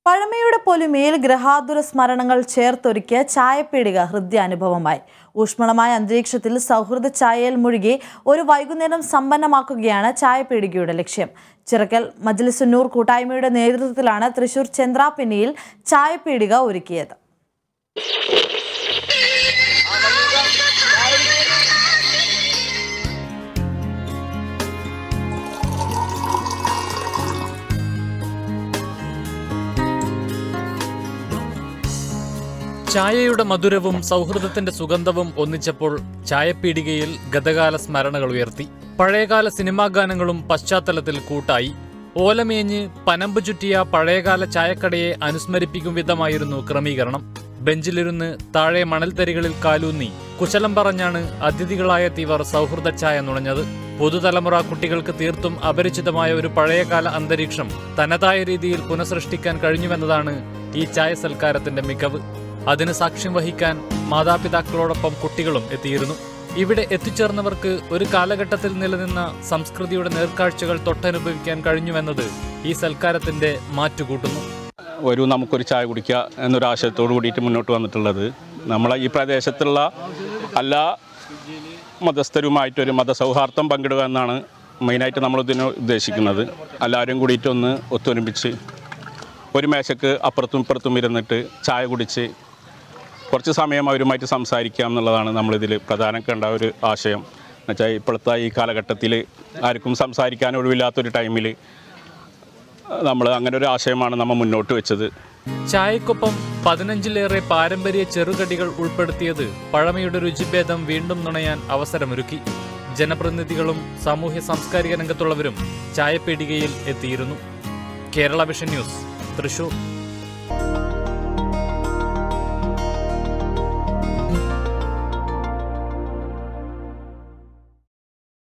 പഴമയുടെ പൊലിമയിൽ ഗ്രഹാതുര സ്മരണകൾ ചേർത്തൊരുക്കിയ ചായപ്പീടിക ഹൃദ്യാനുഭവമായി ഊഷ്മളമായ അന്തരീക്ഷത്തിൽ സൗഹൃദ ചായയിൽ മുഴുകി ഒരു വൈകുന്നേരം സമ്പന്നമാക്കുകയാണ് ചായപ്പീടികയുടെ ലക്ഷ്യം ചിറക്കൽ മജ്ലിസുന്നൂർ കൂട്ടായ്മയുടെ നേതൃത്വത്തിലാണ് തൃശൂർ ചന്ദ്രാപിന്നിയിൽ ചായപ്പീടിക ഒരുക്കിയത് ചായയുടെ മധുരവും സൗഹൃദത്തിന്റെ സുഗന്ധവും ഒന്നിച്ചപ്പോൾ ചായപ്പീടികയിൽ ഗതകാല സ്മരണകൾ ഉയർത്തി പഴയകാല സിനിമാ ഗാനങ്ങളും പശ്ചാത്തലത്തിൽ കൂട്ടായി ഓലമേഞ്ഞ് പനമ്പ് ചുറ്റിയ പഴയകാല ചായക്കടയെ അനുസ്മരിപ്പിക്കും വിധമായിരുന്നു ക്രമീകരണം ബെഞ്ചിലിരുന്ന് താഴെ മണൽത്തരികളിൽ കാലൂന്നി കുശലം പറഞ്ഞാണ് അതിഥികളായെത്തിയവർ സൗഹൃദ ചായ നുണഞ്ഞത് പുതുതലമുറ കുട്ടികൾക്ക് തീർത്തും അപരിചിതമായ ഒരു പഴയകാല അന്തരീക്ഷം തനതായ രീതിയിൽ പുനഃസൃഷ്ടിക്കാൻ കഴിഞ്ഞുവെന്നതാണ് ഈ ചായ സൽക്കാരത്തിന്റെ മികവ് അതിന് സാക്ഷ്യം വഹിക്കാൻ മാതാപിതാക്കളോടൊപ്പം കുട്ടികളും എത്തിയിരുന്നു ഇവിടെ എത്തിച്ചേർന്നവർക്ക് ഒരു കാലഘട്ടത്തിൽ നിലനിന്ന സംസ്കൃതിയുടെ നേർക്കാഴ്ചകൾ തൊട്ടനുഭവിക്കാൻ കഴിഞ്ഞുവെന്നത് ഈ സൽക്കാരത്തിന്റെ മാറ്റുകൂട്ടുന്നു ഒരു നമുക്കൊരു ചായ കുടിക്കുക എന്നൊരു ആശയത്തോട് കൂടിയിട്ട് മുന്നോട്ട് വന്നിട്ടുള്ളത് നമ്മളെ ഈ പ്രദേശത്തുള്ള എല്ലാ മതസ്ഥരുമായിട്ടൊരു മതസൗഹാർദ്ദം പങ്കിടുക എന്നാണ് മെയിനായിട്ട് നമ്മൾ ഇതിന് ഉദ്ദേശിക്കുന്നത് എല്ലാവരും കൂടിയിട്ടൊന്ന് ഒത്തൊരുമിച്ച് ഒരു മേശക്ക് അപ്പുറത്തും ഇപ്പുറത്തും ഇരുന്നിട്ട് ചായ കുടിച്ച് കുറച്ച് സമയം അവരുമായിട്ട് സംസാരിക്കാം എന്നുള്ളതാണ് നമ്മളിതിൽ പ്രധാനം കണ്ട ഒരു ആശയം എന്നുവെച്ചാൽ ഇപ്പോഴത്തെ ഈ കാലഘട്ടത്തിൽ ആർക്കും സംസാരിക്കാൻ ഒഴിവില്ലാത്തൊരു ടൈമിൽ നമ്മൾ അങ്ങനെ ഒരു ആശയമാണ് നമ്മൾ മുന്നോട്ട് വെച്ചത് ചായക്കൊപ്പം പതിനഞ്ചിലേറെ പാരമ്പര്യ ചെറുകടികൾ ഉൾപ്പെടുത്തിയത് പഴമയുടെ രുചിഭേദം വീണ്ടും നുണയാൻ അവസരമൊരുക്കി ജനപ്രതിനിധികളും സാമൂഹ്യ സാംസ്കാരിക രംഗത്തുള്ളവരും ചായപ്പീടികയിൽ എത്തിയിരുന്നു കേരള വിഷൻ ന്യൂസ് തൃശൂർ